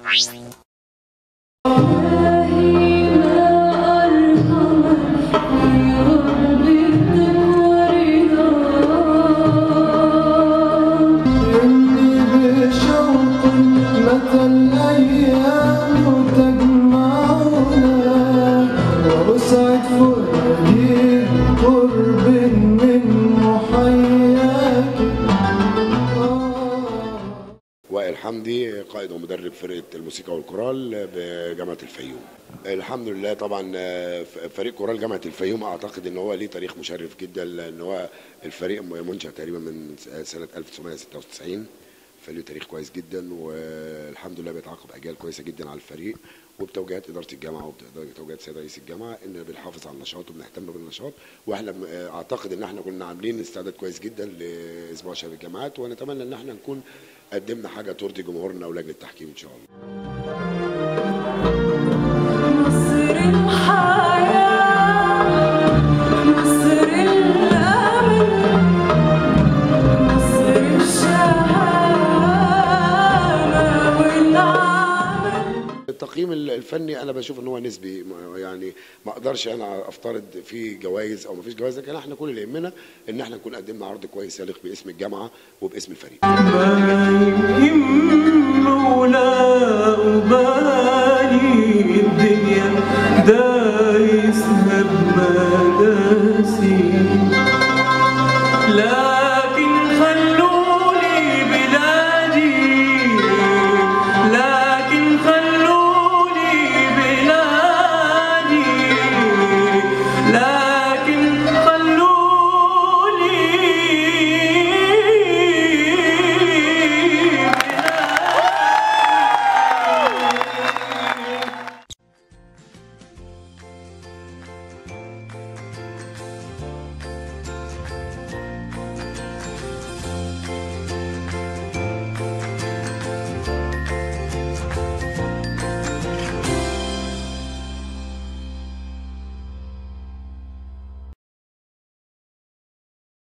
إني بشوق متى الأيام تجمعنا وأسعد فؤادي قرب من محياك آه وائل حمدي قائد ومدرب فرقه الموسيقى والكورال بجامعه الفيوم الحمد لله طبعا آه، فريق كورال جامعه الفيوم اعتقد ان هو ليه تاريخ مشرف جدا لان هو الفريق منشا تقريبا من سنه 1996 فله تاريخ كويس جدا والحمد لله بيتعاقب اجيال كويسه جدا على الفريق وبتوجيهات اداره الجامعه وبتوجيهات سيد رئيس الجامعه ان بنحافظ على النشاط وبنهتم بالنشاط واحنا م- اعتقد ان احنا كنا عاملين استعداد كويس جدا لاسبوع شباب الجامعات ونتمنى ان احنا نكون قدمنا حاجه ترضي جمهورنا ولجنه التحكيم ان شاء الله مصر الحياة مصر الأمل مصر الشهامة والعمل التقييم الفني انا بشوف ان هو نسبي ما- يعني ما اقدرش انا افترض في جوائز او ما فيش جوائز لكن احنا كل اللي يهمنا ان احنا نكون قدمنا عرض كويس يليق باسم الجامعه وباسم الفريق ما يهمني